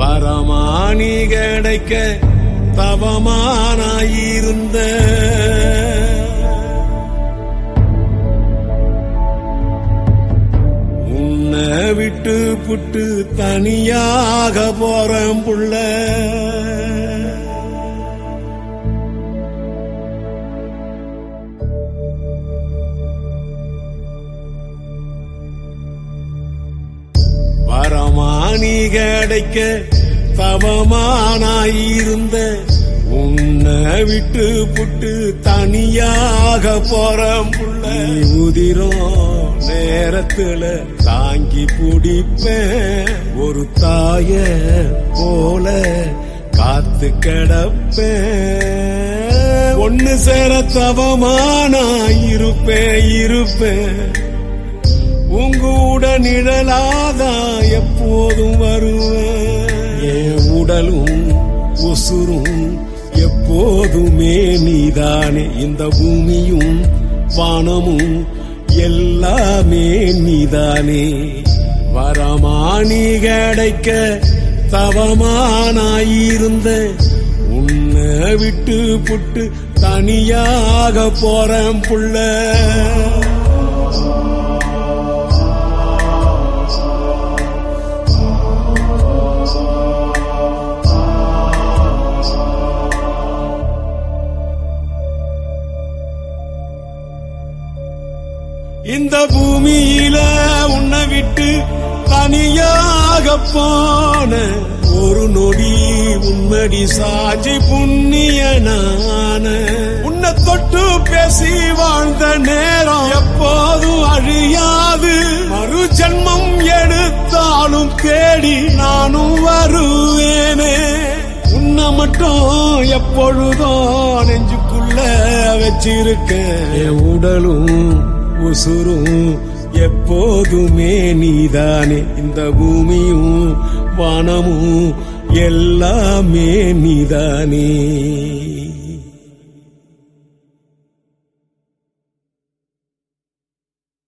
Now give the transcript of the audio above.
வரமானி கிடைக்க தவமானாயிருந்த உன்னை விட்டு புட்டு தனியாக போறேன் புள்ள வரமானி கிடைக்க தவமானாயிருந்த உன்னை விட்டு புட்டு தனியாக போறேன் புள்ள நீ உதிரும் நேரத்துல தாங்கி பிடிப்பேன் ஒரு தாய போல காத்து கிடப்பேன் ஒன்னு சேர தவமானா இருப்பேன் இருப்பேன் உங்கூட நிழலாதா எப்போதும் வருவேன் என் உடலும் உசுரும் எப்போதுமே நீதானே இந்த பூமியும் வானமும் எல்லாமே நீதானே வரமானி கிடைக்க தவமானாயிருந்த உன்னை விட்டு புட்டு தனியாக போறேன் புள்ள இந்த பூமியில உன்னை விட்டு தனியாக போன ஒரு நொடி உன்மடி சாட்சி புண்ணியனான உன்னை தொட்டு பேசி வாழ்ந்த நேரம் எப்போதும் அழியாது மறு ஜென்மம் எடுத்தாலும் தேடி நானும் வருவேனே உன்னை மட்டும் எப்பொழுதோ நெஞ்சுக்குள்ள வச்சிருக்கேன் என் உடலும் உசுரும் எப்போதுமே நீதானே இந்த பூமியும் வானமும் எல்லாமே நீதானே